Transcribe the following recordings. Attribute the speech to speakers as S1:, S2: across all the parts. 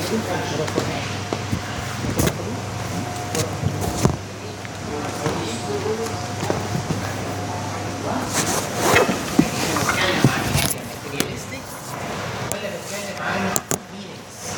S1: بتكلم عن حاجه ماتيريالستيك ولا بتكلم عن meanings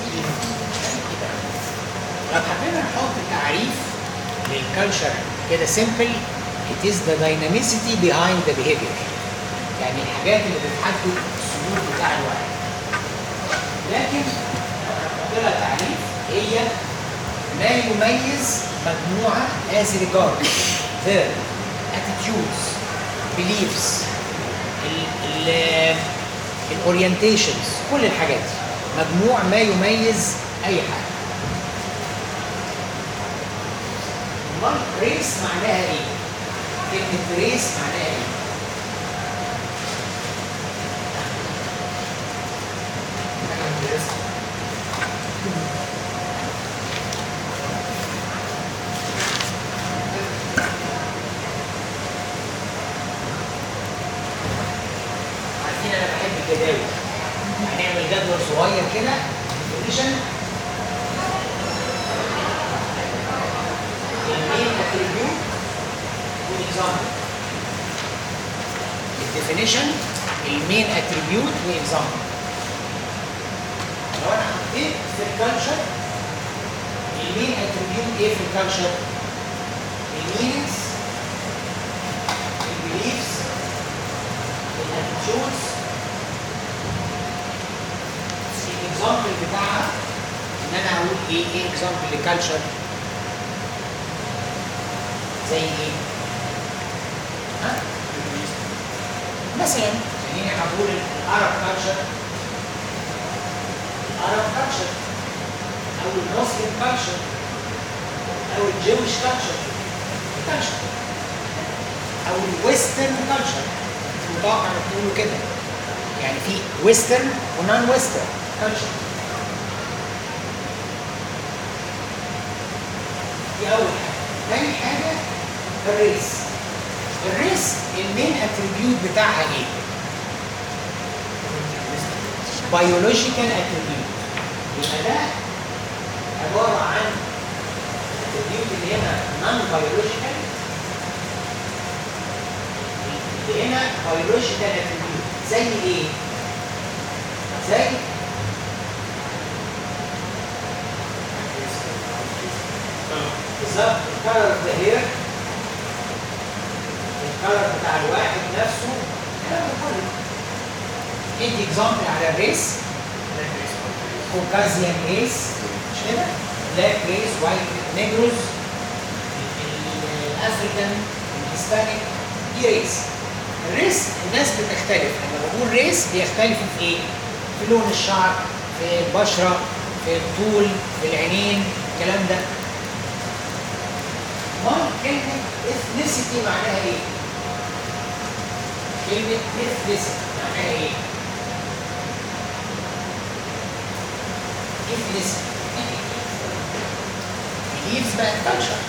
S1: لو حبينا نحط تعريف للكالتشر كده سيمبل it is the dynamicity behind the behavior يعني الحاجات اللي بتحدد السلوك بتاع الواحد لكن لو هنحط لها تعريف هي ما يميز مجموعة as regards their attitudes beliefs ال ال الاورينتيشنز كل الحاجات دي مجموع ما يميز اي حاجه امال ريس معناها ايه كلمه ريس معناها ايه عارفين انا بحب الجداول هنعمل جدول صغير كده definition المين اتريبيوت واكزامبل الديفينيشن المين اتريبيوت واكزامبل لو انا حطيت في الكالتشر المين اتريبيوت ايه في الكالتشر؟ المينز البيليفز الاتيتيودز الاكزامبل بتاعها ان انا اقول ايه ايه اكزامبل لكالتشر زي ايه؟ ها؟ مثلا خليني هقول العرب كالتشر العرب كالتشر او المسلم كالتشر او الجويش كالتشر كالتشر او الويسترن كالتشر متوقع انك تقولوا كده يعني في ويسترن ونون ويسترن كالتشر دي اول حاجه تاني حاجه الريس الريس المين اتريبيوت بتاعها ايه بيولوجيكال اتريبيوت يبقى ده عباره عن اتريبيوت اللي هنا نون بيولوجيكال اللي هنا بيولوجيكال اتريبيوت زي ايه زي بالظبط الكلر اوف ذا هير الكلر بتاع الواحد نفسه الكلام ده كله ادي اكزامبل على الريس كوكازيان ريس مش كده؟ بلاك ريس وايت نيجروز الافريكان الهسبانيك دي ريس الريس الناس بتختلف لما بقول ريس بيختلفوا في ايه؟ في لون الشعر في البشره في الطول في العينين الكلام ده امال كلمه ethnicity معناها ايه؟ كلمه ethnicity معناها ايه؟ ethnicity beliefs بقت culture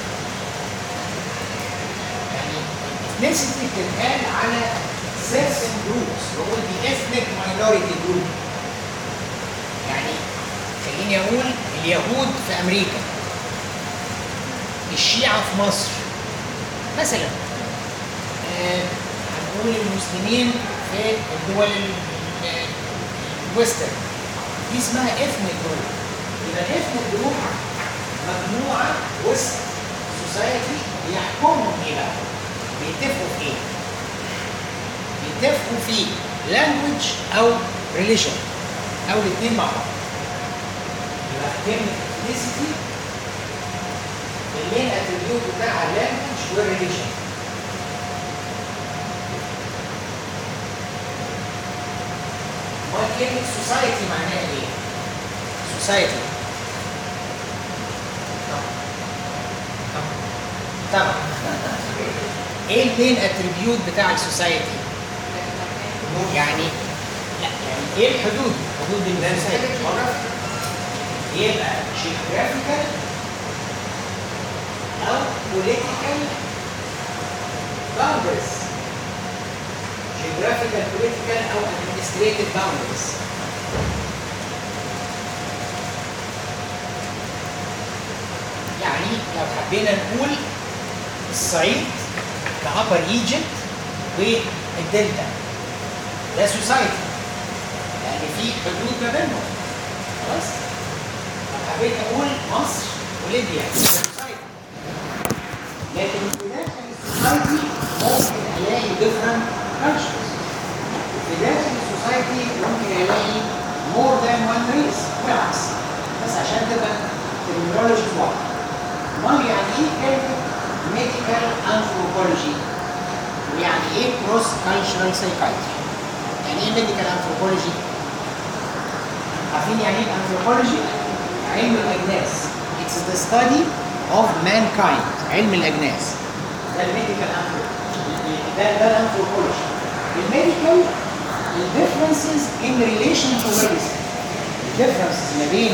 S1: يعني ethnicity بتتقال على certain groups بقول دي ethnic minority group يعني خليني اقول اليهود في امريكا الشيعة في مصر مثلا آه، هنقول المسلمين في الدول ال- ال- الويسترن دي اسمها اثنيك جروب يبقى الاثنيك جروب مجموعة وسط سوسايتي بيحكمهم ايه بقى؟ بيتفقوا في ايه؟ بيتفقوا في لانجوج او ريليجن او الاثنين مع بعض يبقى كلمة ethnicity المين اتريبيوت بتاع اللانجوج والريليجن امال كلمه سوسايتي معناها ايه؟ سوسايتي طبعا ايه المين اتريبيوت بتاع السوسايتي؟ يعني لا يعني ايه الحدود؟ حدود السوسايتي يبقى جيوغرافيكال أو political boundaries geographical, political أو administrative boundaries يعني لو حبينا نقول الصعيد كأبر ايجيبت والدلتا ده سوسايتي يعني في حدود ما بينهم خلاص لو حبيت اقول مصر وليبيا ده سوسايتي لكن في داخل السوسايتي ممكن الاقي different cultures في داخل السوسايتي ممكن الاقي more than one race بالعكس بس عشان تبقى terminology واحده امال يعني ايه كلمه medical anthropology ويعني ايه cross cultural psychiatry يعني ايه medical anthropology عارفين يعني ايه anthropology علم الاجناس it's the study of mankind علم الاجناس ده الميديكال ده ده الانثروبولوجي الميديكال الديفرنسز ان ريليشن تو ميديسن الديفرنسز ما بين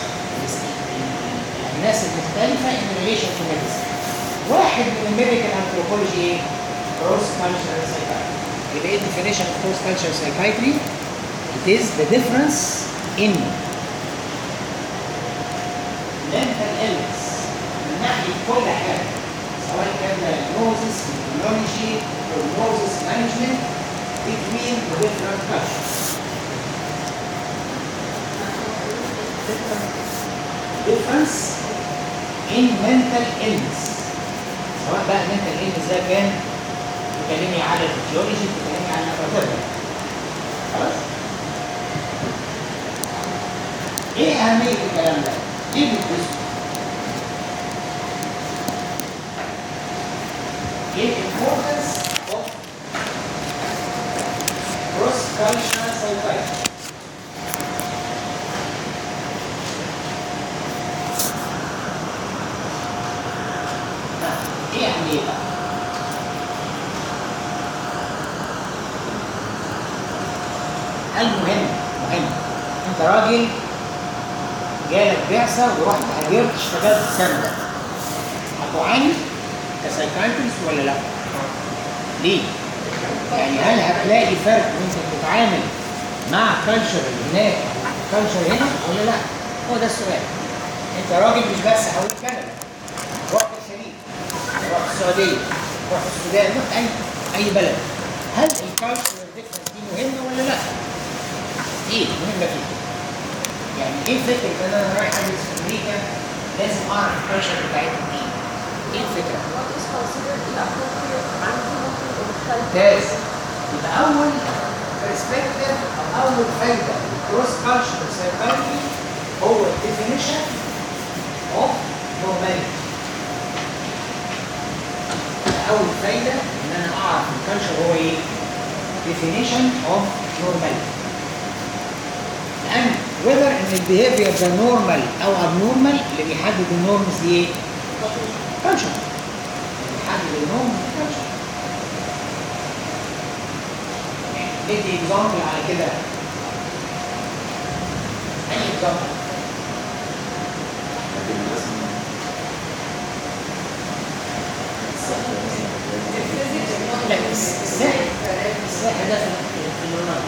S1: الناس المختلفه ان ريليشن تو ميديسن واحد من الميديكال انثروبولوجي ايه؟ كروس كالتشرال سايكايتري يبقى ايه الديفينيشن اوف كروس كالتشرال سايكايتري؟ It is the difference in mental illness من ناحيه كل حاجه سواء كان diagnosis, immunology, prognosis, management between the different cultures. difference in mental illness سواء بقى mental illness ده كان بتكلمني على الفيزيولوجي بتكلمني على whatever خلاص؟ ايه اهميه الكلام ده؟ ليه بندرسه؟ ايه الامبورتنس اوف cross cultural psychiatry ايه اهميتها؟ المهم مهم انت راجل جالك بعثه ورحت هاجرت اشتغلت في كندا هتعاني كسايكايترست ولا لا؟ ليه؟ يعني هل هتلاقي فرق وانت بتتعامل مع كلتشر هناك كلتشر هنا ولا لا؟ هو ده السؤال. انت راجل مش بس حاولت كندا رحت الخليج رحت السعوديه رحت السودان رحت اي اي بلد هل الكالتشر ديفرنس دي مهمه ولا لا؟ ايه مهمه فيه؟ يعني ايه فكره ان انا رايح ادرس في امريكا لازم اعرف الكالتشر بتاعتهم ايه؟ ايه الفكره؟
S2: What is considered inappropriate عندي ممكن يبقى مختلف
S1: ممتاز يبقى اول برسبكتيف او اول فايده كروس كالتشر سايكولوجي هو الديفينيشن اوف نورماليتي اول فايده ان انا اعرف الكالتشر هو ايه؟ definition of normality لان whether ان البيهيفير ده نورمال او abnormal اللي بيحدد النورمز دي ايه؟ كالتشر بيحدد النورمز كالتشر ندي اكزامبل على كده اي اكزامبل لا الس- السحر السحر ده في في النورمال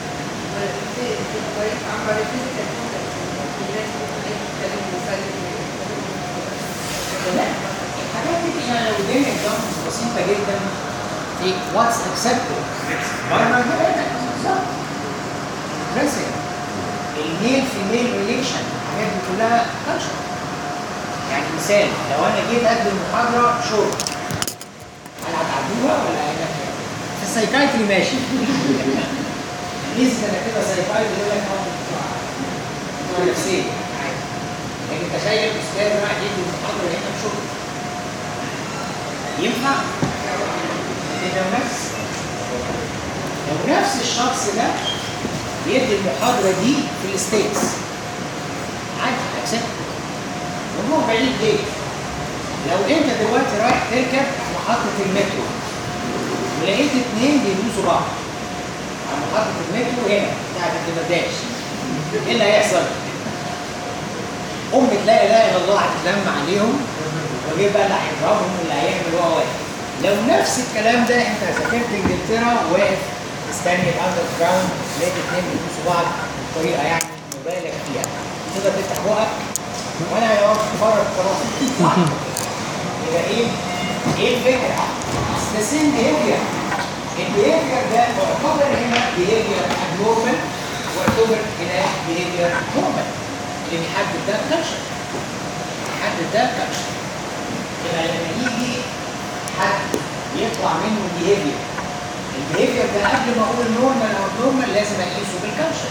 S1: لا الحاجات دي يعني لو ادينا اكزامبلز بسيطه جدا في واتس اكسبتد بره بالظبط دريسنج الميل في ميل ريليشن الحاجات دي كلها كلتشر يعني مثال لو انا جيت اقدم محاضره شرب هل هتعدوها ولا هنا في السايكايتري ماشي نسبة كده سايكايتري يقول لك اه بتوع نفسيه عادي لكن تخيل استاذ رايح يدي محاضره هنا بشرب ينفع؟ كده نفس لو نفس الشخص ده بيدي المحاضرة دي في الستيتس عادي اكسبت الموضوع بعيد ليه؟ لو انت دلوقتي رايح تركب محطة المترو ولقيت اتنين بيدوسوا بعض على محطة المترو هنا بتاعت الدمرداش ايه اللي هيحصل؟ ام تلاقي لا اله الا الله هتتلم عليهم وجه بقى اللي هيضربهم واللي هيعمل هو واقف لو نفس الكلام ده انت سافرت انجلترا واقف مستني الاندر جراوند لقيت اتنين بيدوسوا بعض بطريقه يعني مبالغ فيها تقدر تفتح بقك وانا هيقعد اتفرج خلاص صح يبقى ايه ايه الفكره؟ ذا سيم بيهيفير البيهيفير ده يعتبر هنا بيهيفير ابنورمال ويعتبر هنا بيهيفير نورمال اللي بيحدد ده كلتشر بيحدد ده كلتشر يبقى لما يجي حد يطلع منه بيهيفير البيهيفير ده قبل ما اقول نورمال او نورمال لازم اقيسه بالكلتشر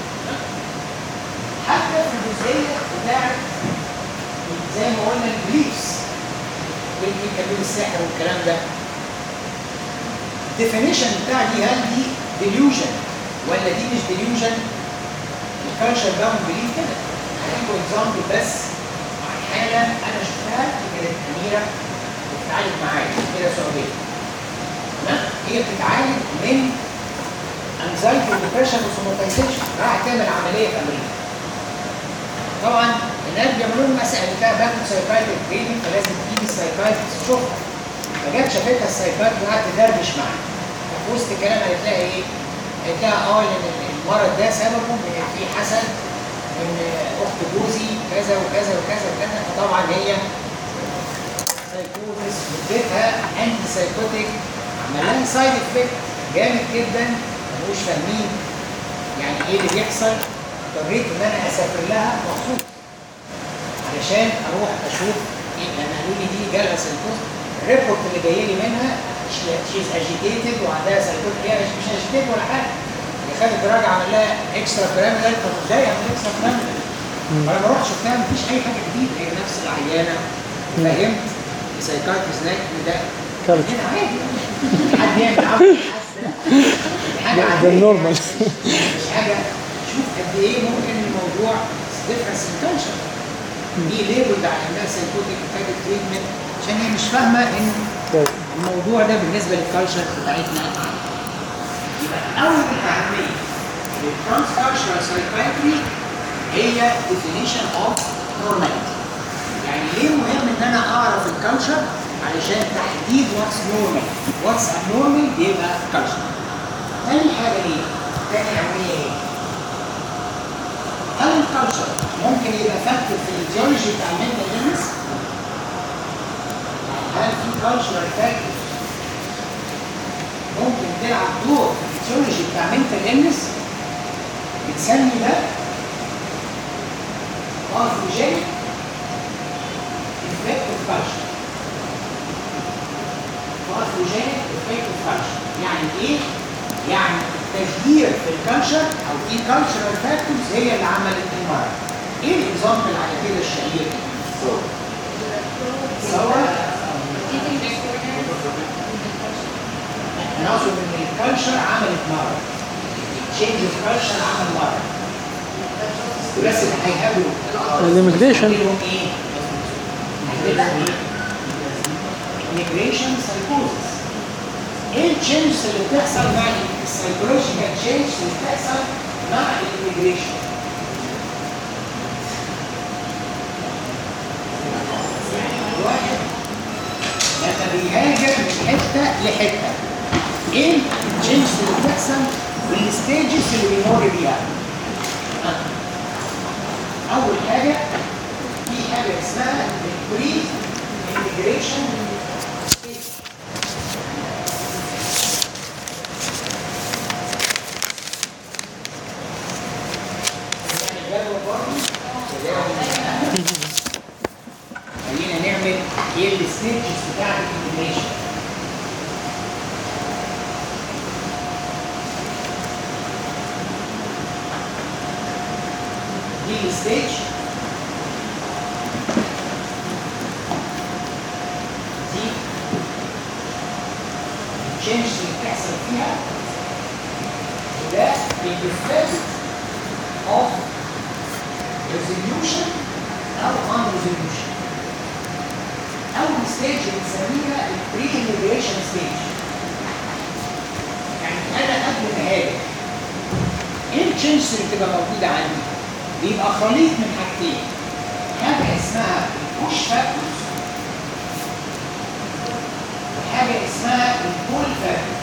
S1: حتى في الجزئيه بتاعت زي ما قلنا البليفز والكلام السحر والكلام ده الديفينيشن بتاع دي هل دي ديليوجن ولا دي مش ديليوجن الكالتشر باوند بليف كده هديكم اكزامبل بس عن حاله انا شفتها دي كانت اميره بتتعالج معايا اميره سعوديه تمام هي بتتعالج من انزايتي وديبرشن وسوماتيزيشن راحت تعمل عمليه في امريكا طبعا الناس بيعملوا لهم مسائل بتاع باخد سايكايتريك تريننج فلازم تجيب السايكايتريست تشوفها فجت شافتها السايكايتريست وقعدت تدردش معاها في وسط الكلام قالت لها ايه؟ قالت لها اه لان المرض ده سببه ان في حسد ان اخت جوزي كذا وكذا وكذا وكذا فطبعا هي سايكوزس اديتها انتي سايكوتيك عمل لها سايد افكت جامد جدا مش فاهمين يعني ايه اللي بيحصل اضطريت ان انا اسافر لها مخصوص علشان اروح اشوف ايه لان قالوا لي دي جالها سايكوز الريبورت اللي جاي لي منها شيز اجيتيتد وعندها سايكوز هي مش مش اجيتيتد ولا حاجه هي خدت راجع عمل لها اكسترا بيراميدال طب ازاي اعمل اكسترا بيراميدال؟ فانا رحت شفتها مفيش اي حاجه جديده هي نفس العيانه فهمت السايكايتريست ده إن ده
S3: كارت.
S1: كده عادي حد يعمل عمل حاجه
S3: ده
S1: عاديه
S3: النورمال.
S1: مش حاجه شوف قد ايه ممكن الموضوع ديفرنس ان كلتشر دي ليبل على انها سايكوتيك محتاجه تريتمنت عشان هي مش فاهمه ان
S3: طيب
S1: الموضوع ده بالنسبه للكالتشر بتاعتنا يبقى اول اهميه للترانس كالتشرال سايكايتري هي definition of normality يعني ليه مهم ان انا اعرف الكالتشر علشان تحديد واتس نورمال واتس abnormal بيبقى كالتشر تاني حاجه ايه؟ تاني اهميه ايه؟ هل الكالتشر ممكن يبقى فاكتور في الايديولوجي بتاع المنتال illness؟ هل في كالتشر فاكتور ممكن تلعب دور في الايديولوجي بتاع منتال illness؟ بتسمي ده pathogenic effect of culture pathogenic effect of culture يعني ايه؟ يعني التغيير في الكالتشر او في كالتشرال فاكتورز هي اللي عملت المرض. ايه الاكزامبل على كده الشهير؟ تصور انا اقصد ان الكالتشر عملت مرض. تشينج اوف كالتشر عمل مرض. بس اللي هيقابلوا
S3: الإيميجريشن.
S1: هيجيلهم ايه؟ هيجيلهم ايه؟ immigration psychosis ايه التشينجز اللي بتحصل مع السايكولوجيكال تشينجز اللي بتحصل مع الاميجريشن الواحد لما بيهاجر من حته لحته ايه التشينجز اللي بتحصل والستيجز اللي بيمر بيها آه. اول حاجه في حاجه اسمها البري immigration خلينا نعمل ايه الستيجز بتاعت الانتجريشن دي الستيج دي التشينج اللي بتحصل فيها وده الفيرست اوف resolution او on resolution اول ستيج بنسميها البري immigration ستيج يعني انا قبل ما هاجر ايه التشينجز اللي بتبقى موجوده عندي؟ بيبقى خليط من حاجتين حاجه اسمها البوش فاكتورز وحاجه اسمها البول فاكتورز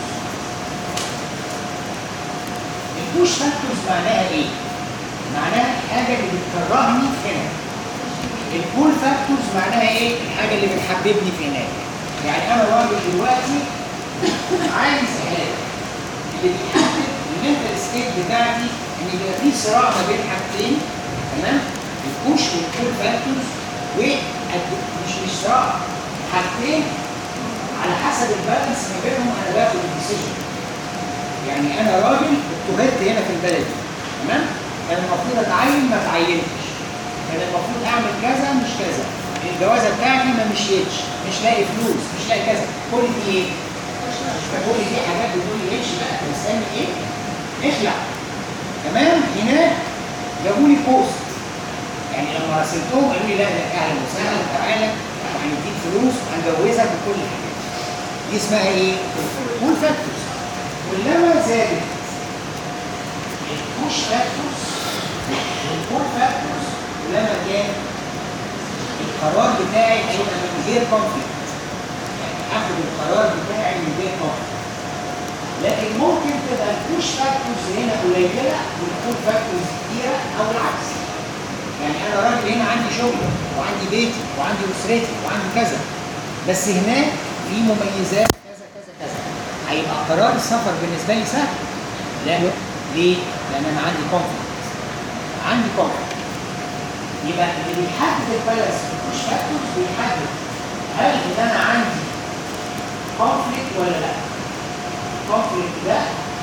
S1: البوش فاكتورز معناها ايه؟ معناها الحاجه اللي بتكرهني هنا البول فاكتورز معناها ايه؟ الحاجه اللي بتحببني في هناك يعني انا راجل دلوقتي عايز علاج اللي بيحدد المنتال ستيت بتاعتي ان يبقى في صراع ما بين حاجتين تمام؟ البوش والبول فاكتورز و مش مش صراع حاجتين على حسب البالانس ما بينهم انا باخد الديسيجن يعني انا راجل اتهمت هنا في البلد دي تمام كان المفروض اتعين ما اتعينتش كان المفروض اعمل كذا مش كذا الجوازه بتاعتي ما مشيتش مش لاقي فلوس مش لاقي كذا كل دي ايه؟ كل دي حاجات بتقول لي امشي بقى أنت مستني ايه؟ اخلع تمام هناك جابوا لي بوست يعني لما راسلتهم قالوا لي لا لا اهلا وسهلا تعالى وهنديك فلوس وهنجوزك وكل الحاجات دي اسمها ايه؟ بول فاكتورز كلما زادت البوش فاكتورز والبول فاكتورز كلما كان القرار بتاعي هيبقى من غير كونفليكت يعني اخد القرار بتاعي من غير كونفليكت لكن ممكن تبقى البوش فاكتورز هنا قليله والبول فاكتورز كتيره او العكس يعني انا راجل هنا عندي شغل وعندي بيتي وعندي اسرتي وعندي كذا بس هناك في مميزات كذا كذا كذا هيبقى قرار السفر بالنسبه لي سهل لا ليه؟ لان انا عندي كونفليكت عندي كونفليكت يبقى اللي بيحدد البالانس مش فاكتورز بيحدد هل ان انا عندي كونفليكت ولا لا؟ الكونفليكت ده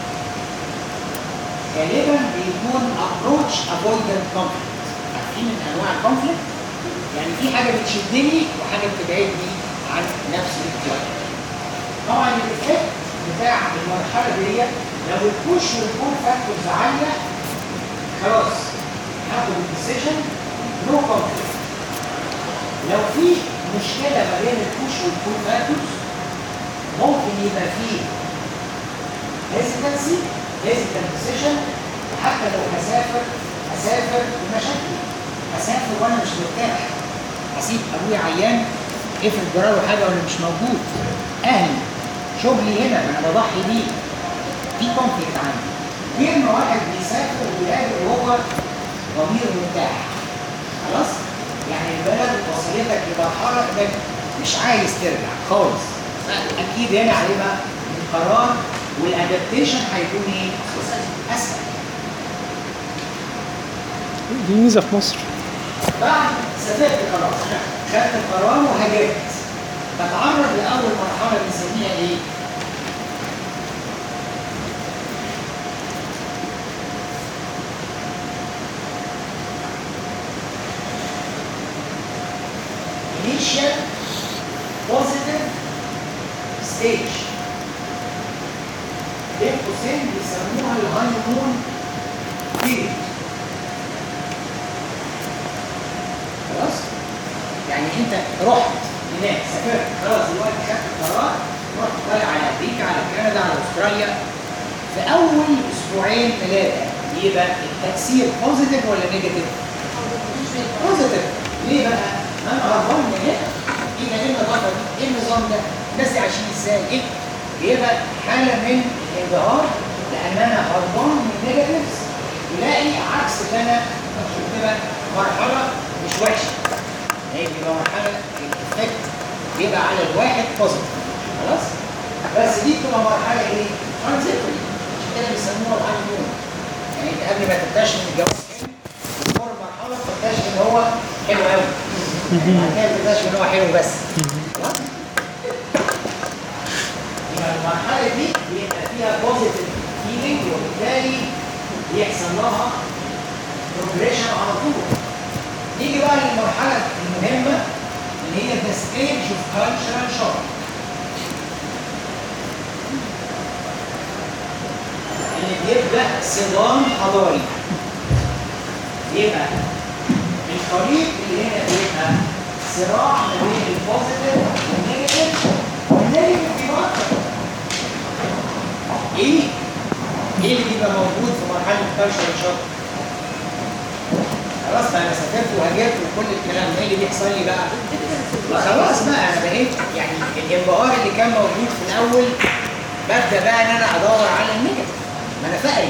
S1: غالبا بيكون ابروتش افويدنت كونفليكت عارفين من انواع الكونفليكت؟ يعني في حاجه بتشدني وحاجه بتبعدني عن نفس الاتجاه. طبعا الايفكت بتاع المرحله دي لو البوش والبول فاكتورز عاليه خلاص هاخد الديسيجن نو كونفليكت. لو في مشكله ما بين البوش والبول فاكتورز ممكن يبقى فيه hesitancy hesitant decision وحتى لو هسافر هسافر بمشاكل هسافر وانا مش مرتاح اسيب ابويا عيان افرض جراله حاجه وانا مش موجود اهلي شغلي هنا انا بضحي بيه في كونفليكت عندي غير ما واحد بيسافر وبيلاقي وهو ضميره مرتاح خلاص يعني البلد وصلتك لمرحله انك مش عايز ترجع خالص اكيد هنا هيبقى القرار والادابتيشن هيكون ايه؟ اسهل
S3: دي ميزه في مصر
S1: بعد سافرت خلاص خدت القرار وهاجرت بتعرض لاول مرحله بنسميها ايه؟ initial positive stage بين قوسين بيسموها الهانيمون بيريد خلاص يعني انت رحت هناك سافرت خلاص دلوقتي خدت قرار رحت طالع على امريكا على كندا على استراليا في اول اسبوعين ثلاثه يبقى التاثير بوزيتيف ولا نيجاتيف؟ بوزيتيف ليه بقى؟ ما انا هربان من هنا ايه ده ايه النظافه دي؟ ايه النظام ده؟ الناس دي عايشين ازاي؟ ايه؟ يبقى حاله من الانبهار لان انا هربان من نيجاتيفز يلاقي عكس اللي انا بتبقى مرحله مش وحشه هي بيبقى مرحله الافكت بيبقى على الواحد بوزيتيف خلاص بس دي بتبقى مرحله ايه؟ ترانزيتوري عشان كده بيسموها الهانيمون يعني انت قبل ما تكتشف ان الجواز حلو بتمر مرحله تكتشف ان هو حلو قوي بعد كده بتكتشف ان هو حلو بس خلاص يبقى المرحله دي بيبقى فيها بوزيتيف فيلينج وبالتالي بيحصل لها بروجريشن على طول نيجي بقى للمرحله المهمه اللي هي the stage of cultural shock اللي بيبدا صدام حضاري يبقى الطريق اللي هنا بيبقى صراع ما بين البوزيتيف والنيجاتيف والنيجاتيف بيبقى اكتر ايه؟ ايه اللي بيبقى موجود في مرحله الكالتشر شوك؟ خلاص بقى انا سافرت وهاجرت وكل الكلام ده ايه اللي بيحصل لي بقى؟ خلاص بقى انا بقيت يعني الانبهار اللي كان موجود في الاول ببدا بقى ان انا ادور على النيجاتيف ما انا فقري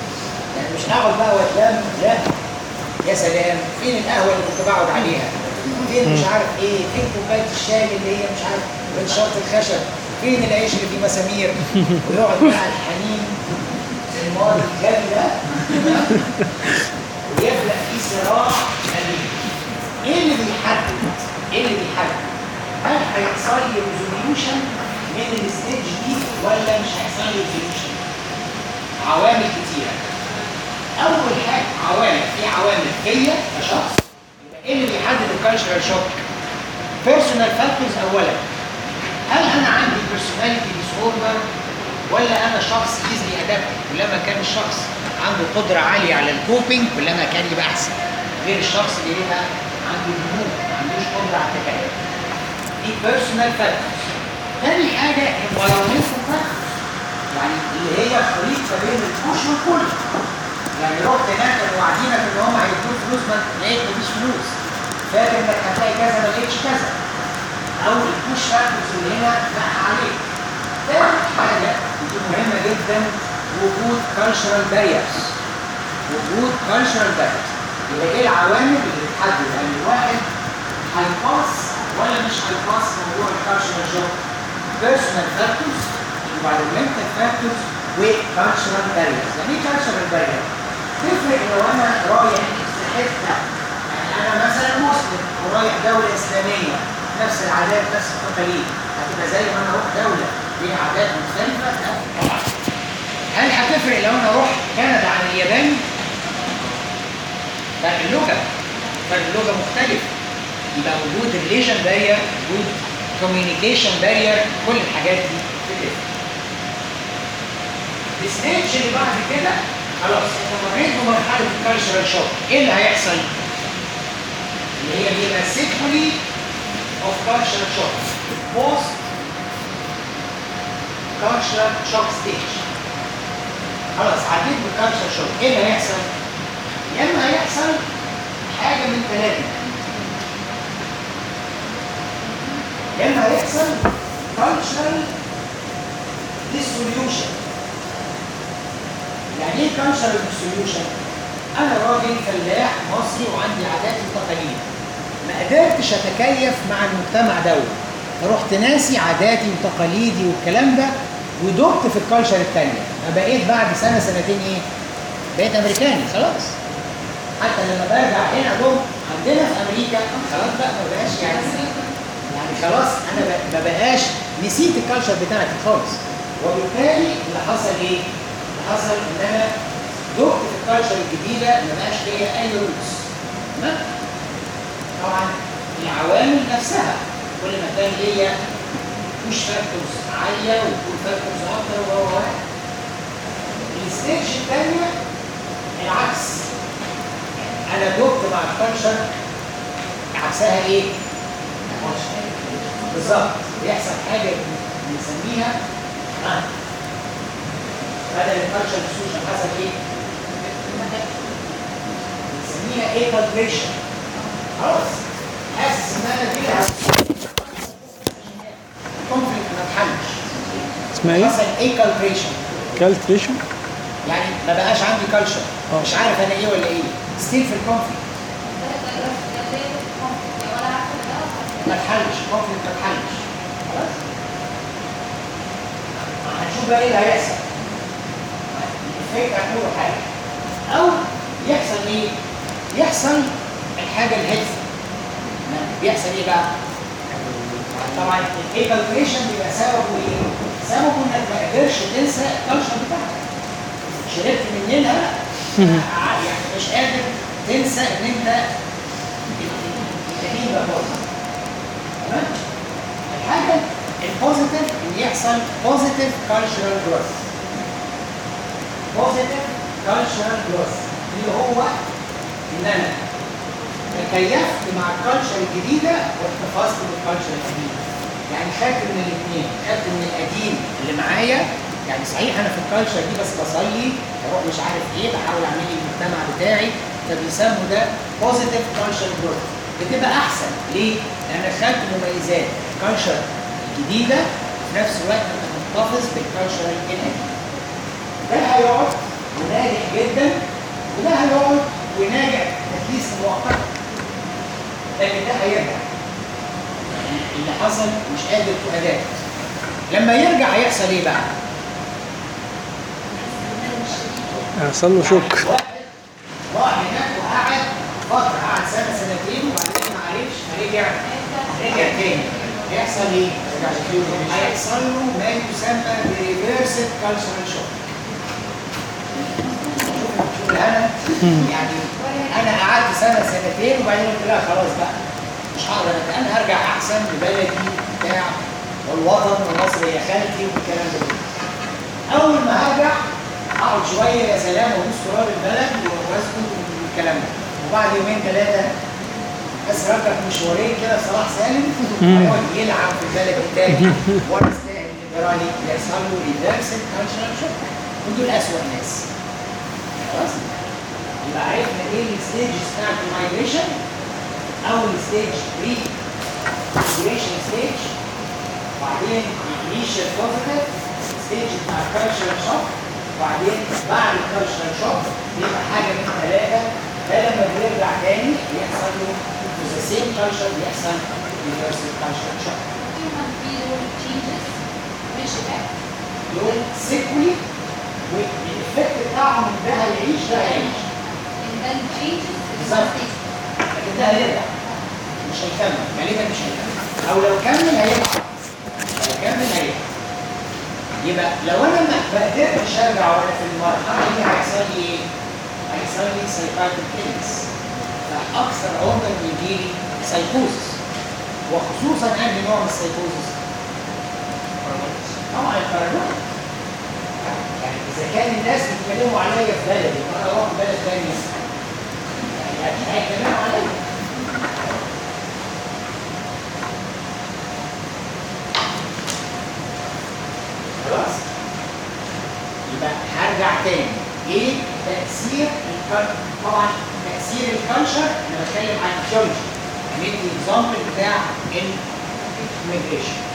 S1: يعني مش هقعد بقى واتلم لا يا سلام فين القهوه اللي كنت بقعد عليها؟ فين مش عارف ايه فين كوبايه الشاي اللي هي مش عارف بنشاط الخشب فين العيش اللي فيه مسامير ويقعد بقى الحنين الماضي الجامد ده ويبدا في صراع غريب ايه اللي بيحدد ايه اللي بيحدد هل هيحصل لي ريزوليوشن من الستيج دي ولا مش هيحصل لي ريزوليوشن عوامل كتيره اول حاجه عوامل في عوامل فيا كشخص يبقى ايه اللي بيحدد الكالتشرال شوك بيرسونال فاكتورز اولا هل انا عندي بيرسوناليتي ديس اوردر ولا انا شخص ايزلي ادابت كلما كان الشخص عنده قدره عاليه على الكوبينج كلما كان يبقى احسن غير الشخص اللي يبقى عنده هموم ما عندوش قدره على التكيف دي بيرسونال فاكتورز تاني حاجه environmental فاكتورز يعني اللي هي خليط ما بين البوش والكل يعني رحت هناك كانوا واعدينك ان هم هيدوك فلوس ما لقيت مفيش فلوس فاكر انك هتلاقي كذا ما لقيتش كذا او البوش فاكتورز اللي هنا بقى عليك ثالث حاجه ودي مهمه جدا وجود كالتشرال باريرز وجود كالتشرال باريرز يبقى ايه العوامل اللي بتحدد ان الواحد هيباص ولا مش هيباص موضوع الكالتشرال شوك بيرسونال فاكتورز environmental factors وكالتشرال باريرز يعني ايه كالتشرال بارير؟ تفرق لو انا رايح في حته يعني انا مثلا مسلم ورايح دوله اسلاميه نفس العادات نفس التقاليد هتبقى زي ما انا اروح دوله فيها عادات مختلفه؟ لا طبعا هل هتفرق لو انا رحت كندا عن اليابان؟ فرق اللغه فرق اللغه مختلف يبقى وجود ريليشن بارير وجود كوميونيكيشن بارير كل الحاجات دي بتفرق الستيج اللي بعد كده خلاص انت مريت بمرحله الكالتشرال شوك ايه اللي هيحصل؟ اللي هي بيبقى سيكولي اوف كالتشرال شوك بوست كالتشرال شوك ستيج خلاص عديت بالكالتشرال شوك ايه اللي هيحصل؟ يا اما هيحصل حاجه من ثلاثه يا اما هيحصل كالتشرال dissolution يعني ايه كالتشرال dissolution؟ انا راجل فلاح مصري وعندي عادات وتقاليد ما قدرتش اتكيف مع المجتمع دوت فرحت ناسي عاداتي وتقاليدي والكلام ده ودقت في الكالتشر الثانيه فبقيت بعد سنه سنتين ايه؟ بقيت امريكاني خلاص حتى لما برجع هنا دول عندنا في امريكا خلاص بقى ما بقاش يعني يعني خلاص انا ب- ما بقاش نسيت الكالتشر بتاعتي خالص وبالتالي اللي حصل ايه؟ اللي حصل ان انا دقت في الكالتشر الجديده ما بقاش ليا اي روتس تمام؟ طبعا العوامل نفسها كل ما كان ليا بوش فاكتورز عاليه وبول فاكتورز اكتر و و الستيج الثانيه العكس انا دقت مع الكالتشر عكسها ايه؟ بالظبط بيحصل حاجه بنسميها آه. بدل الكالتشر ديسوشن حصل ايه؟ بنسميها ايه كالبريشن خلاص حاسس ان انا كده كونفليكت ما اتحلش
S3: اسمها ايه؟
S1: حصل ايه كالبريشن
S3: كالتريشن
S1: يعني ما بقاش عندي كالتشر
S3: آه.
S1: مش عارف انا ايه ولا ايه ستيل في الكونفليكت ما اتحلش الكونفليكت ما اتحلش خلاص هنشوف بقى ايه اللي هيحصل الفكره هتقول حاجه او يحصل ايه؟ يحصل الحاجه الهيلثي بيحصل ايه بقى؟ طبعا الايكالكريشن بيبقى سببه ايه؟ سببه انك ما قدرش تنسى الكالتشر بتاعتك شربت مننا يعني مش قادر تنسى ان انت التكليف ده باظ تمام؟ الحاجه البوزيتيف ان يحصل بوزيتيف كالتشرال جروث بوزيتيف كالتشرال جروث اللي هو ان انا تكيفت مع الكالتشر الجديده واحتفظت بالكالتشر القديمه يعني خدت من الاثنين خدت من القديم اللي معايا يعني صحيح انا في الكالتشر دي بس بصلي بروح مش عارف ايه بحاول اعمل لي المجتمع بتاعي فبيسموا ده بوزيتيف كالتشر جروث بتبقى احسن ليه؟ لان خدت مميزات الكالتشر الجديده في نفس الوقت انت محتفظ بالكالتشر القديم ده هيقعد وناجح جدا وده هيقعد وناجح اتليست مؤقتا لكن ده هيرجع اللي حصل مش قادر تؤداه لما يرجع هيحصل ايه بقى؟
S3: هيحصل له شوك
S1: واحد راح هناك وقعد فتره قعد سنه سنتين وبعدين ما عرفش فرجع رجع تاني هيحصل ايه؟ هيحصل له ما يسمى بريفرسد كالتشرال شوك شوف انا يعني انا قعدت سنه سنتين وبعدين قلت لا خلاص بقى مش هقدر أت- انا هرجع احسن لبلدي بتاع والوطن ومصر هي خالتي والكلام ده كله. اول ما هرجع اقعد شويه يا سلام وابوس تراب البلد واسكت والكلام ده وبعد يومين ثلاثه بس ركب مشوارين كده في صلاح سالم هيقعد يلعب في البلد التاني وانا استاهل الليبرالي يحصل له ريفرسل كالتشرال شوك ودول اسوء ناس خلاص يبقى عرفنا ايه الستيجز بتاعت المايجريشن اول ستيج بري مايجريشن ستيج وبعدين انيشال بوزيتيف ستيج بتاع الكالتشرال شوك وبعدين بعد الكالتشرال شوك يبقى حاجه من ثلاثه ده لما بيرجع تاني بيحصل له ذا سيم كالتشر بيحصل ريفرسال كالتشرال شوك دول سيكولي والافكت بتاعهم ده هيعيش ده هيعيش لكن ده هيرجع مش هيكمل غالبا مش هيكمل او لو كمل هيرجع لو كمل هيرجع يبقى لو انا ما ما قدرتش ارجع وانا في المرحله دي هيحصل لي ايه؟ هيحصل لي سايكايتريك كيلز فاكثر عرضه بيجي لي سايكوزس وخصوصا انهي نوع من السايكوزس؟ طبعا البارانويا يعني اذا كان الناس بيتكلموا عليا في بلدي وانا اروح بلد ثانيه يعني اكيد هيتكلموا عليا خلاص يبقى هرجع تاني ايه تاثير الكل... طبعا تاثير الكالتشر انا بتكلم عن الجيولوجي يعني الاكزامبل بتاع الميجريشن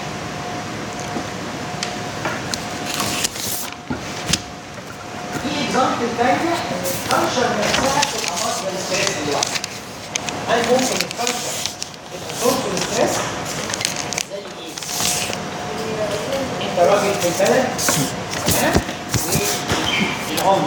S1: في اكزامبل تانية ان الكالتشر نفسها تبقى مصدر ستريس لوحدها هل ممكن الكالتشر تبقى سورس للستريس؟ زي ايه؟ انت راجل في البلد تمام والعمر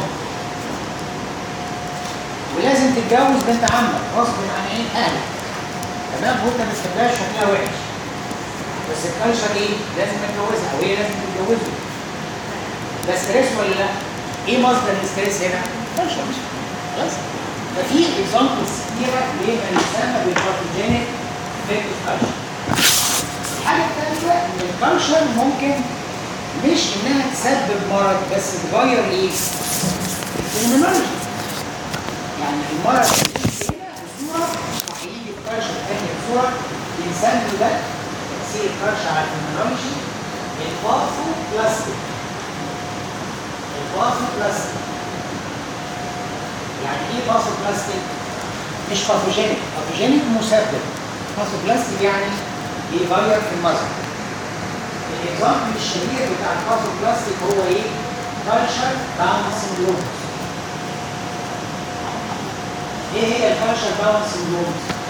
S1: ولازم تتجوز بنت عمك غصب عن عين اهلك تمام وانت ما بتحبهاش شكلها وحش بس الكالتشر ايه؟ لازم تتجوزها او هي لازم تتجوزه ده ستريس ولا لا؟ ايه مصدر الاستريس هنا؟ كالتشر خلاص ففي اكزامبلز كتيره لما يسمى بالباثوجينيك افكت كالتشر الحاجه الثالثه ان الكالتشر ممكن مش انها تسبب مرض بس تغير ايه؟ الفينومينولوجي يعني المرض اللي هنا بصوره هيجي الكالتشر تاني بصوره الانسان ده تاثير الكالتشر على الفينومينولوجي الباثو بلاستيك الباثو بلاستيك يعني ايه باثو بلاستيك؟ مش باثوجينيك باثوجينيك مسبب باثو بلاستيك يعني بيغير في المظهر الاكزامبل الشهير بتاع الباثو بلاستيك هو ايه؟ كالتشر باون سندروم ايه هي الكالتشر باون سندروم؟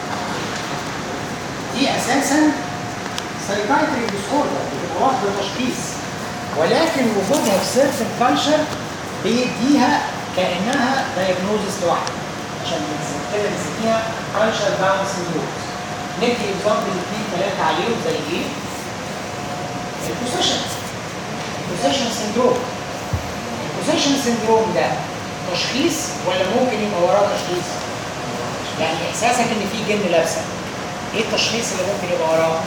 S1: دي اساسا سايكايتري ديس اوردر بتبقى واخده تشخيص ولكن وجودها في سيرتن كالتشر بيديها كانها دايجنوزس لوحدها عشان كده بنسميها كالتشر باون سندروم ندي اكزامبل اثنين ثلاثه عليهم زي ايه؟ البوسيشن البوسيشن سندروم البوسيشن سندروم ده تشخيص ولا ممكن يبقى وراه تشخيص؟ يعني احساسك ان في جن لابسه ايه التشخيص اللي ممكن يبقى وراه؟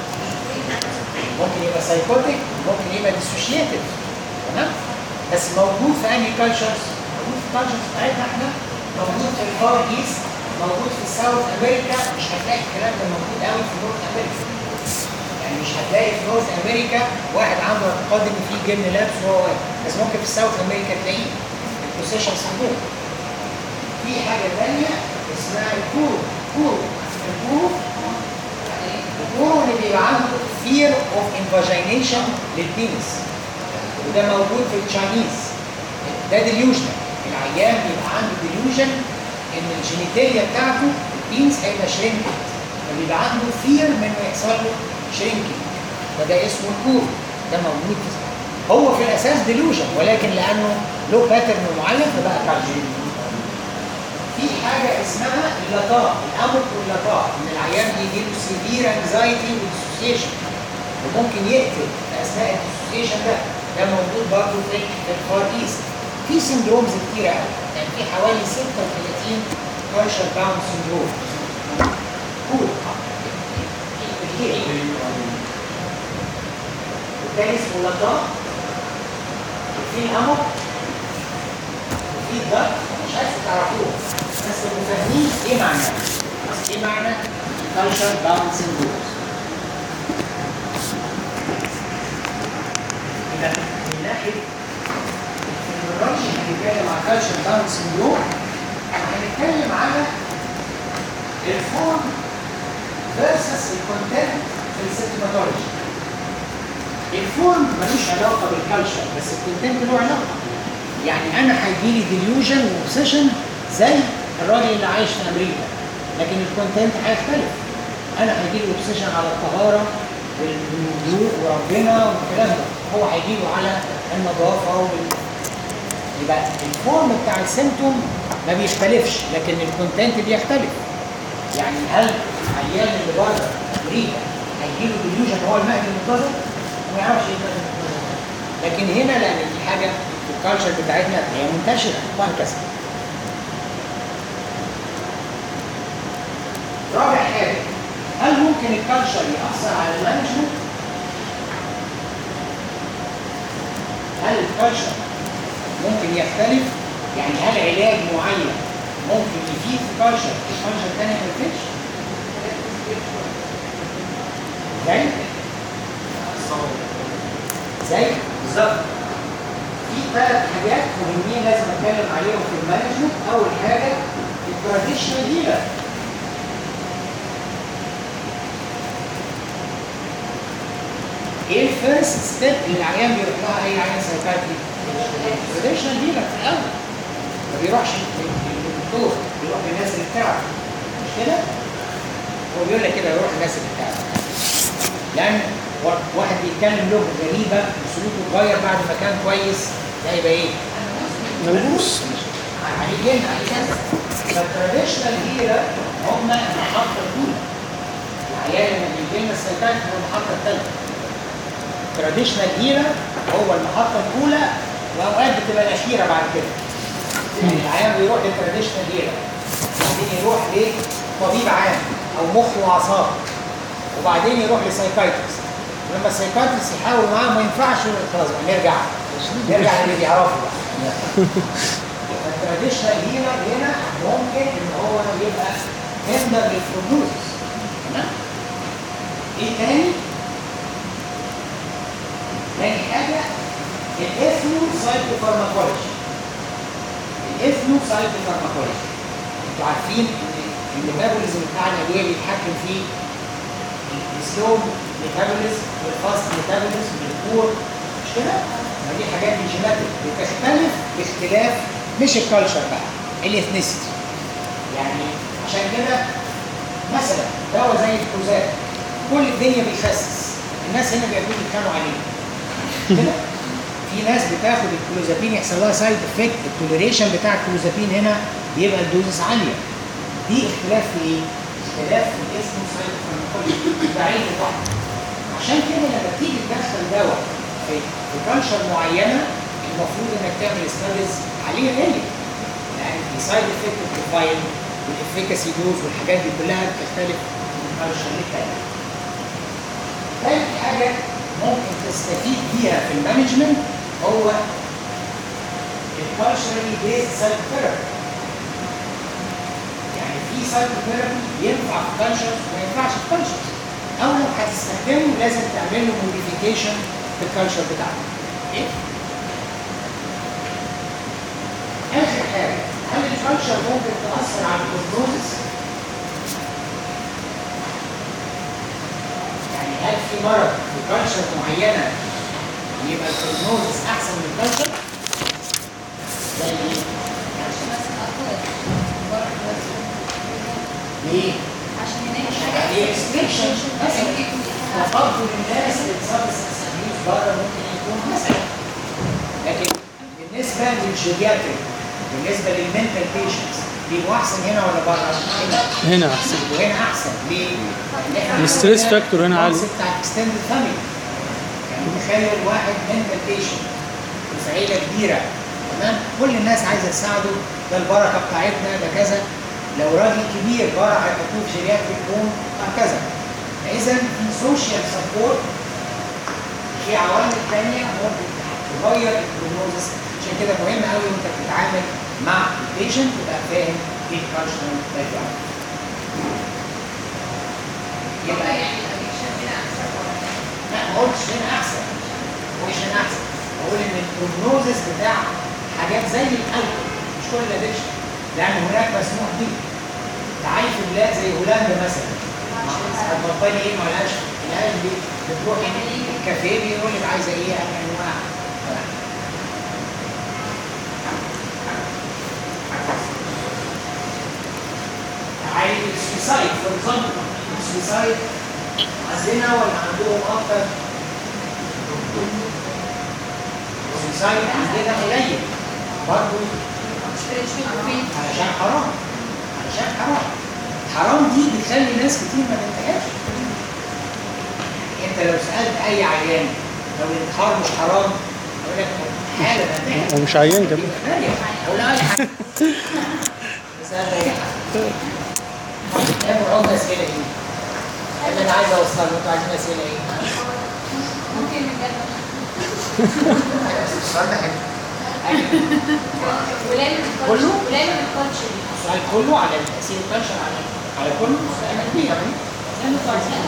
S1: ممكن يبقى سايكوتيك ممكن يبقى ديسوشيتيف تمام؟ بس موجود في انهي كالتشرز؟ موجود في الكالتشرز بتاعتنا احنا موجود في الفار ايست موجود في الساوث امريكا مش هتلاقي الكلام ده موجود قوي في نورث امريكا يعني مش هتلاقي في نورث امريكا واحد عنده اعتقاد ان في جن لابس وهو واقف بس ممكن في الساوث امريكا تلاقيه البوسيشن سندروم في حاجه ثانيه اسمها الكورو كورو الكورو الكورو اللي بيبقى عنده fear of invagination للبينس وده موجود في التشاينيز ده ديليوجن العيان بيبقى عنده ديليوجن ان الجينيتاليا بتاعته البينس هيبقى شرينكد فبيبقى عنده فير من انه يحصل له شرينكينج فده اسمه الكور ده موجود في هو في الاساس ديلوجن ولكن لانه له باترن معين فبقى كالجين في حاجه اسمها اللطاء الامر واللطاء ان العيان بيجي له سيفير انكزايتي وديسوسيشن وممكن يقتل في اثناء الديسوسيشن ده ده موجود برضه في في الفار ايست في سندرومز كتيره قوي يعني في حوالي 36 كارشر باوند سندروم كول والتاني اسمه لطاء وفي الامر وفي الضغط مش عايز تعرفوه بس تبقوا فاهمين ايه معناه بس ايه معنى كالشر باوند سندروم يبقى من ناحيه الفيمورالجي هنتكلم على كالشر باوند سندروم هنتكلم على الفورم فيرسس الكونتنت في السيمتوماتولوجي الفورم ملوش علاقه بالكالشر بس الكونتنت له علاقه يعني انا هيجي لي ديليوجن واوبسيشن زي الراجل اللي عايش في امريكا لكن الكونتنت هيختلف انا هيجي لي اوبسيشن على الطهاره والهدوء وربنا والكلام ده هو هيجي له على النظافه وال... يبقى الفورم بتاع السيمتوم ما بيختلفش لكن الكونتنت بيختلف يعني هل العيان اللي بره امريكا هيجي له ديليوجن هو المهدي المنتظر؟ ما يعرفش ايه المهدي المنتظر لكن هنا لان دي حاجه في الكالتشر بتاعتنا هي منتشره وهكذا رابع حاجه هل ممكن الكالتشر يأثر على المانجمنت؟ هل الكالتشر ممكن يختلف؟ يعني هل علاج معين ممكن يفيد في كالتشر في كالتشر تاني ما يفيدش؟ زي زي بالظبط في ثلاث حاجات مهمين لازم اتكلم عليهم في المانجمنت اول حاجه التراديشنال هيلر ايه الفيرست ستيب اللي العيان بيروح لها اي عيان سايكاتري؟ التراديشنال هيلر في الاول ما بيروحش للدكتور بيروح للناس اللي بتعرف مش كده؟ هو بيقول لك كده يروح للناس اللي بتعرف لان واحد بيتكلم لغه غريبه وسلوكه اتغير بعد ما كان كويس ده يبقى ايه؟
S3: ملبوس
S1: عليه جن عليه كذا فالتراديشنال هيرا هم المحطه الاولى العيال لما بيجي لنا السيطات هو المحطه الثالثه التراديشنال هيرا هو المحطه الاولى واوقات بتبقى الاخيره بعد كده يعني العيان بيروح للتراديشنال هيرا وبعدين يروح لطبيب عام او مخ واعصاب وبعدين يروح لسايكايترست ولما السايكايترست يحاول معاه ما ينفعش خلاص بقى نرجع نرجع للي بيعرفه بقى التراديشنال هنا هنا ممكن ان هو يبقى هندر للبروجنوزس تمام ايه تاني؟ تاني حاجه الاثنو سايكوفارماكولوجي الاثنو سايكوفارماكولوجي انتوا عارفين ان الميتابوليزم بتاع الادويه بيتحكم فيه السلو ميتابوليزم والفاست ميتابوليزم والكور مش كده؟ ما دي حاجات جيناتيك بتختلف باختلاف مش الكالتشر بقى الاثنيسيتي يعني عشان كده مثلا دواء زي الكروزات كل الدنيا بيخسس الناس هنا بياخدوا يتكلموا عليه مش كده؟ في ناس بتاخد الكلوزابين يحصل لها سايد افكت التوليريشن بتاع الكلوزابين هنا بيبقى الدوزس عاليه دي اختلاف في ايه؟ اختلاف في الاسم سايد بعيد الواحد عشان كده لما تيجي تدخل دواء في في كالتشر معينه المفروض انك تعمل ستاديز عليه غالي لان السايد افكت بروفايل والافيكاسي دوز والحاجات دي كلها بتختلف من كالتشر للتاني. ثالث حاجه ممكن تستفيد بيها في المانجمنت هو الكالتشرالي بيزد سايكوثيرابي يعني في سايكوثيرابي ينفع في كالتشر وما ينفعش في كالتشر او لو هتستخدمه لازم تعمل له موديفيكيشن في الكالتشر بتاعته. ايه؟ اخر حاجه هل الكالتشر ممكن تاثر على البروجنوزس؟ يعني هل في مرض في كالتشر معينه يبقى البروجنوزس احسن من الكالتشر؟ زي ايه؟
S4: عشان بس الأطفال بره بس
S1: ليه؟
S4: عشان هناك
S1: يعني ريستريكشن مثلا تفضل الناس للسبستنس ابيوز بره ممكن يكون مثلا لكن بالنسبه للجيرياتريك بالنسبه للمنتال بيشنتس بيبقوا احسن هنا ولا بره؟ هنا
S3: هنا احسن
S1: وهنا احسن ليه؟ لأن إحنا
S3: الستريس
S1: عندنا
S3: فاكتور هنا عالي.
S1: concept بتاع اكستندد فاميلي يعني تخيل واحد منتال بيشنت في عيله كبيره تمام كل الناس عايزه تساعده ده البركه بتاعتنا ده كذا لو راجل كبير بره هيحطوه في جيرياتريك هوم وهكذا فاذا في سوشيال سبورت في عوامل ثانيه ممكن تغير البروجنوزس عشان كده مهم قوي وانت بتتعامل مع البيشنت تبقى فاهم ايه الكالتشرال باك جراوند يبقى لا ما قلتش هنا احسن ما قلتش هنا احسن بقول ان البروجنوزس بتاع حاجات زي الالكول مش كل الادكشن لان هناك مسموح به تعالي في بلاد زي هولندا مثلا هتبطلي ايه مالهاش مالهاش دي بتروحي الكافيه بيقول لك عايزه ايه انواع تعالي السويسايد فور اكزامبل السويسايد عندنا ولا عندهم اكتر السويسايد عندنا قليل برضه علشان حرام علشان حرام حرام دي بتخلي ناس كتير ما تنتهاش انت لو سالت اي عيان لو الانتحار مش حرام يقول لك حاله نادره
S3: ومش عيان كمان
S1: نادره او لا اي حاجه بس انا اي حاجه اعمل عقده اسئله ايه؟ اللي انا عايز اوصله انتوا عايزين اسئله ايه؟ السؤال ده حلو كله؟ السؤال كله على التاثير البشري على على كله سؤال كبير يعني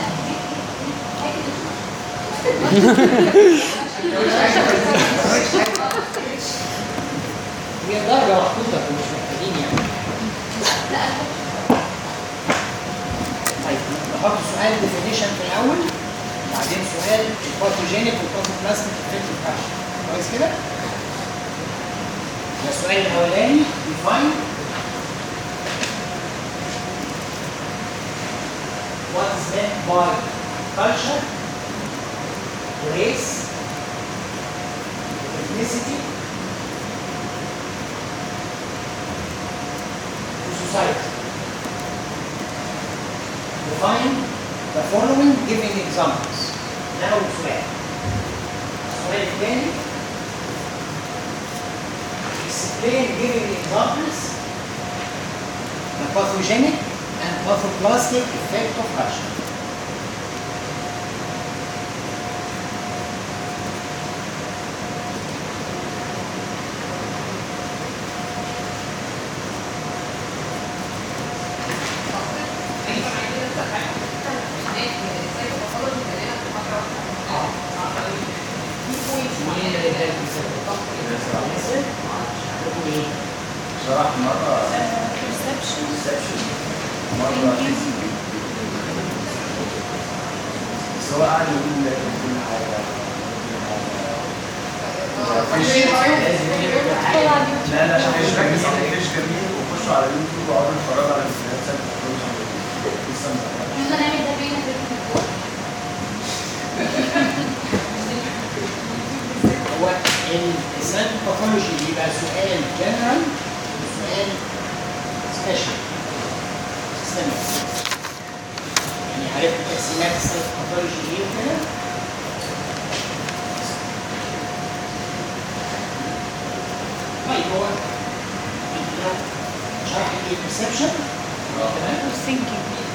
S1: هي درجة محطوطة مش محتاجين يعني طيب نحط سؤال ديفينيشن في الأول وبعدين سؤال الباثوجينيك والباثوبلاستيك افكت بتاعها كويس كده؟ ده السؤال الأولاني define what is meant by culture, race, ethnicity, to society. Define the following giving examples. Now السؤال. السؤال الثاني explain giving examples the pathogenic and pathoplastic effect of culture. مين اللي اداك مثال؟ عندكم ايه؟
S4: شرح مرة reception مرة بس هو قاعد يقول لك كل حاجة لا لا مش ركز على مش جميل وخشوا على اليوتيوب وقعدوا اتفرجوا على الفيديوهات سنة لسه ما
S1: هو الانسان باثولوجي بيبقى سؤال جنرال وسؤال سبيشال سيستمك يعني عرفت تقسيمات السيلف باثولوجي ايه وكده طيب هو لو شرح لي البرسبشن تمام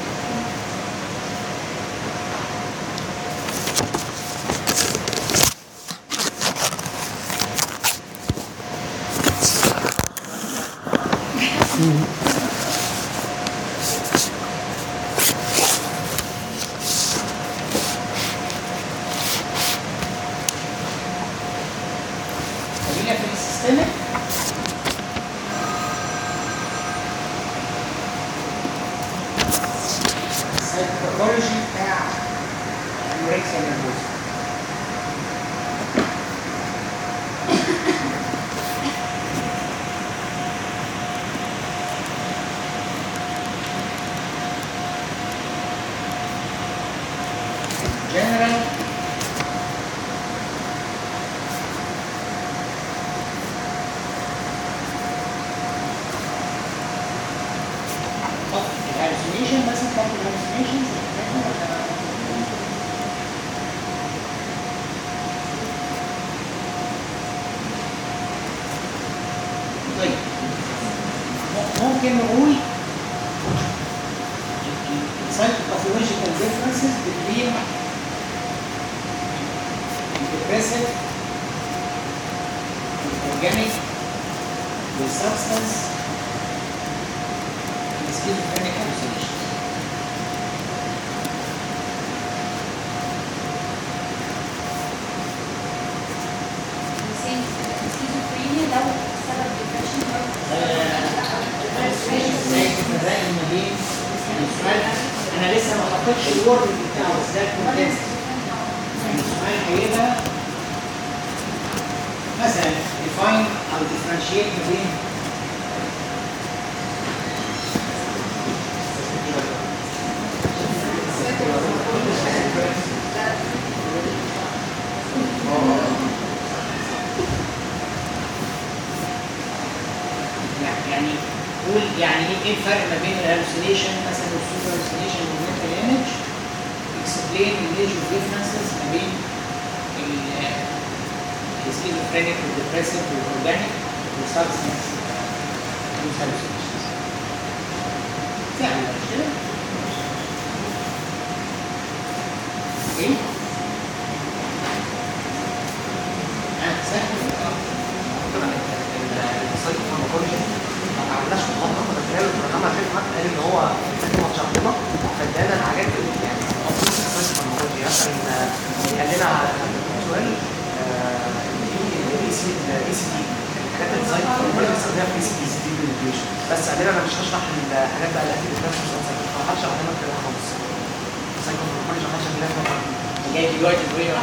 S1: خلينا في السيستمك السايكولوجي بتاع الانوركسيا نيرفوزا ممكن نقول psychopathological differences between depressive organic with substance and schizophrenic hallucinations.
S2: السكيزوفرينيا لو سبب ديبريشن
S1: ازاي تفرق ما بين السؤال انا لسه ما حطيتش الورد بتاعه ازاي كونتكست يعني السؤال هيبقى مثلا define او differentiate ما بين لا، يعني قول يعني ايه ايه الفرق ما بين الهلوسينيشن مثلا والسوبر هلوسينيشن والمنتال ايمج explain the major differences ما بين السكيزوفرينيك والديبريسيف والاورجانيك والسبستنس والهلوسينيشنز سهل مش كده؟ ايه؟ ها سهل
S3: السايت فارماكولوجي ما عملناش محاضره كنا في البرنامج اللي فات قال ان هو لازم شرحنا فادانا الحاجات اللي يعني اصلا السايت فارماكولوجي مثلا قال لنا على سؤال الاي سي الاي سي دي الحاجات اللي زي فارماكولوجي بنستخدمها في الاي سي دي بس قال لنا انا مش هشرح الحاجات بقى الانتي ديبريسنس ما حدش شرح لنا كده خالص السايت فارماكولوجي ما حدش شرح لنا
S1: جاي دلوقتي تقول لي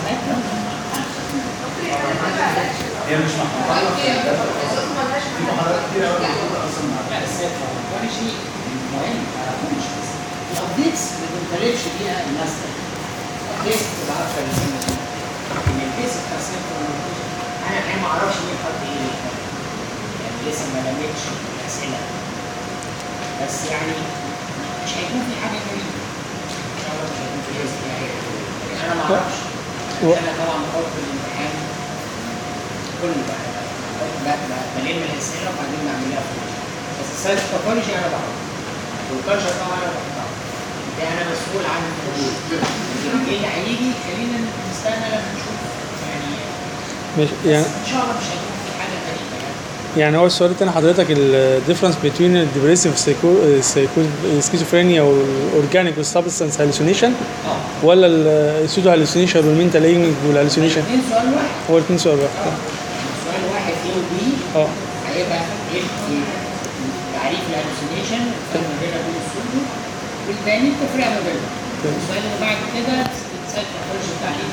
S4: هي مش محطوطه في محاضرات كتير قوي موجوده اصلا مع
S1: لا السيد ما شيء مهم ما تعرفوش بس الابديتس ما بنطالبش بيها الماستر الابديتس بتبقى عارفه الاسم لكن البيس بتاع السيد انا الحقيقه ما اعرفش مين حط ايه يعني لسه ما لميتش الاسئله بس يعني مش هيكون في حاجه غريبه ان شاء الله مش هيكون في رزق يعني انا ما اعرفش انا طبعا بحط الامتحان كله بقى ب- ب- بلم الاسئله وبعدين بعملها فوق بس الساينس باثولوجي انا بعرف والكالتشر طبعا انا بحطها ده انا مسؤول عن الحدود ايه اللي هيجي خلينا نستنى لما نشوف يعني
S5: مش
S1: بس
S5: يعني
S1: ان شاء الله مش هيكون في حاجه غريبه يعني
S5: يعني هو السؤال التاني حضرتك الديفرنس بين الديبريسيف سكيزوفرينيا والاورجانيك والسبستانس هالوسينيشن
S1: اه
S5: ولا السودو هالوسينيشن والمنتال ايمج والهالوسينيشن
S1: الاثنين سؤال واحد
S5: هو الاثنين سؤال واحد
S1: سؤال واحد ايه وبي
S5: اه
S1: هيبقى ايه إيه تعريف الهلوسينيشن الفرق ما بين بين السودو والتاني التفرقه ما بينهم السؤال اللي بعد كده السايت باثولوجي التعريف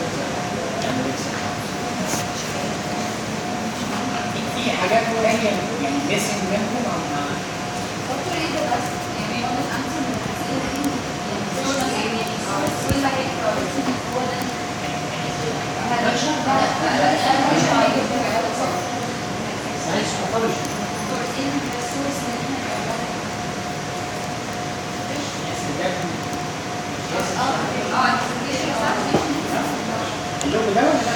S1: في- في حاجات تانية يعني ميسنج منهم عم
S2: دكتور ايه ده بس يعني هو ده انسر من الاسئله دي يعني صوره يعني كل حاجه هو ده هنشرح بقى لا لا انا مش عايزه
S1: ساينس باثولوجي
S2: صورتين السورس اللي احنا اه اه
S1: اللوجو ده ولا لا؟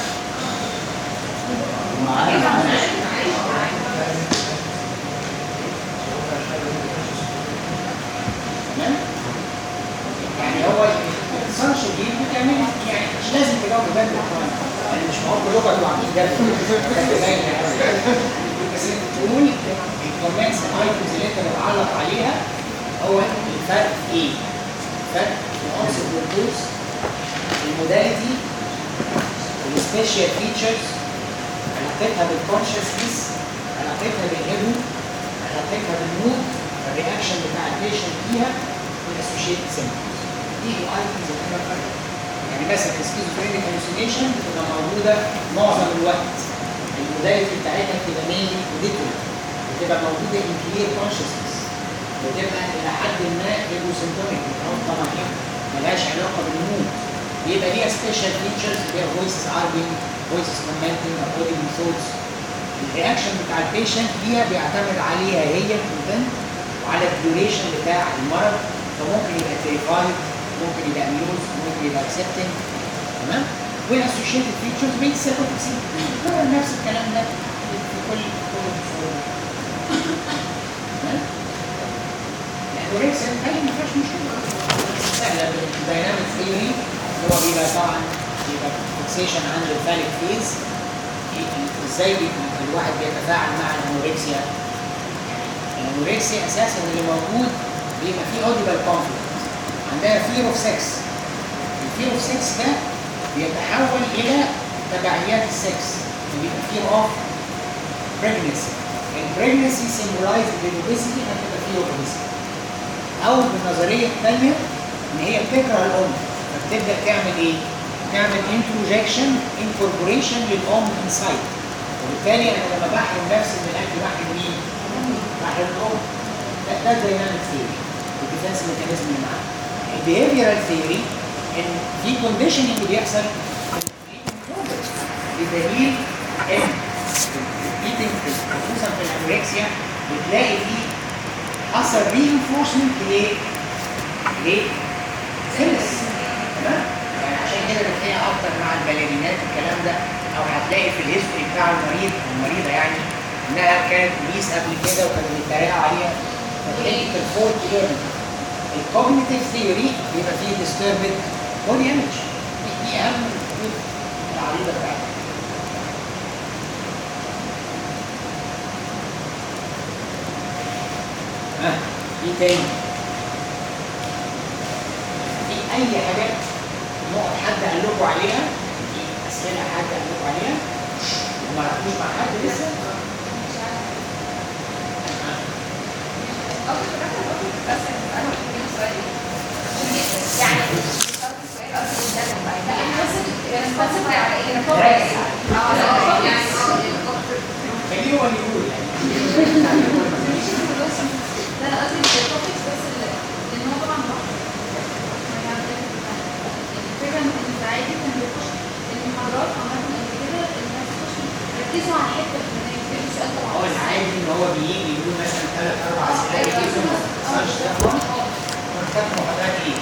S1: تمام؟ يعني هو الانسان شديد بتعمل يعني مش لازم تجاوب بدري طبعا يعني مش معقول لغه وعاملين جدول بس انت تقول الكومنتس الايتمز اللي انت بتعلق عليها هو الفرق ايه؟ الفرق في العنصر والكورس الموداليتي السبيشال فيتشرز علاقتها بالكونشسنس علاقتها بالهيدو علاقتها بالمود الرياكشن بتاع البيشنت فيها والاسوشيتد سيمبتومز دي الايتمز اللي انا بفرق يعني مثلا السكيزوفرينيك هلوسينيشن بتبقى موجوده معظم الوقت الموداليتي بتاعتها بتبقى مينلي اوديتوري بتبقى موجوده ان كلير كونشسنس بتبقى الى حد ما ايجوسيمتوميك طبعا هي ملهاش علاقه بالمود بيبقى ليها سبيشال فيتشرز اللي هي فويسز ارجينج فويسز كومنتنج اكوردنج ثوتس الرياكشن بتاع البيشنت فيها بيعتمد عليها هي الكونتنت وعلى الديوريشن بتاع المرض فممكن يبقى تيريفايد ممكن يبقى اميوز ممكن يبقى اكسبتنج تمام والاسوشيتد فيتشرز بيتسبب هو نفس الكلام ده في كل كل الفروع تمام؟ الانوركسيا بتاعي ما فيهاش مشكله سهله بالدايناميك ثيوري اللي هو بيبقى طبعا بيبقى فيكسيشن عند الفاليك فيز ازاي بيبقى الواحد بيتفاعل مع الانوركسيا الانوركسيا اساسا اللي موجود بيبقى فيه اوديبل كونفليكت عندها فير اوف سكس الفير اوف سكس ده بيتحول الى تبعيات السكس بيبقى فير اوف pregnancy البريجنسي سيمبولايز بالاوبيسيتي هتبقى فيه اوبيسيتي او بالنظريه الثانيه ان هي بتكره الام فبتبدا تعمل ايه؟ تعمل انتروجكشن انكوربوريشن للام انسايد وبالتالي انا لما بحرم نفسي من الاكل بحرم مين؟ بحرم الام ده ده دايناميك ثيوري الديفنس ميكانيزم اللي معاه البيهيفيرال ثيوري ان في كونديشننج بيحصل بدليل ان الايتنج خصوصا في الانوركسيا بتلاقي فيه حصل reinforcement ليه؟ ليه؟ سيلس تمام؟ يعني عشان كده بتلاقي اكتر مع الباليرينات الكلام ده او هتلاقي في الهيستوري بتاع المريض المريضه يعني انها كانت بوليس قبل كده وكانوا بيتريقوا عليها فتلاقي في الفورت ليرنينج الكوجنيتيف ثيوري بيبقى فيه disturbed body image دي دي اهم الخطوط العريضه بتاعتها ها في تاني في اي حاجات نقط حد قال لكم عليها في اسئله حد قال لكم عليها وما عرفتوش مع حد لسه
S2: مش عارفه
S1: ها.
S2: اول في الاخر برضه بس انا بجيب سؤال يعني السؤال اصلا قدامك بعد لا انا بس بس على ايه
S1: ركز.
S2: اه لا يعني اه
S1: خليه هو اللي يقول يعني
S2: لا انا قصدي التوبكس بس ال- لان هو طبعا بحر الفكره ان العادي كان بيخش المحاضرات عامه قبل كده الناس تخش ركزوا على حته الفلانيه يكتبوا سؤال طبعا
S1: هو العادي ان هو بيجي يقول مثلا ثلاث اربع اسئله يجي ما تحصلش ده خالص مرتب محاضرات ايه؟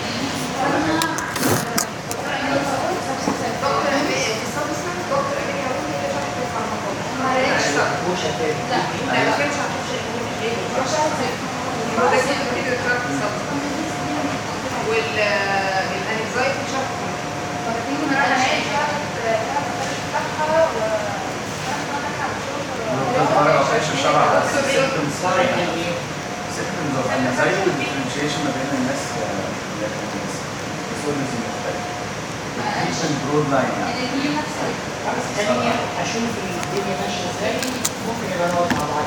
S1: مش هتلاقي
S6: والانكزايتي شرح
S4: ممكن تعرف او تعيش الشرع على symptoms
S1: صار يعني ايه؟
S4: symptoms of anxiety والdifferentiation ما بين الناس آه، اللي هي الناس disorders المختلفة. Different broad line يعني.
S1: خلاص خليني اشوف الدنيا ماشيه ازاي ممكن نبقى نقعد مع بعض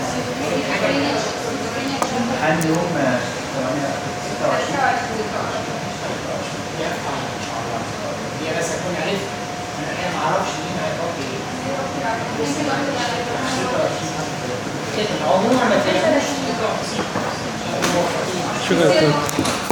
S4: امتحان يوم آه، 8 26
S1: ينفع ان شاء الله هي بس اكون عرفت انا الحقيقه ما اعرفش مين هيحط ايه كده عموما ما تلاقوش موفقين
S5: شكرا دكتور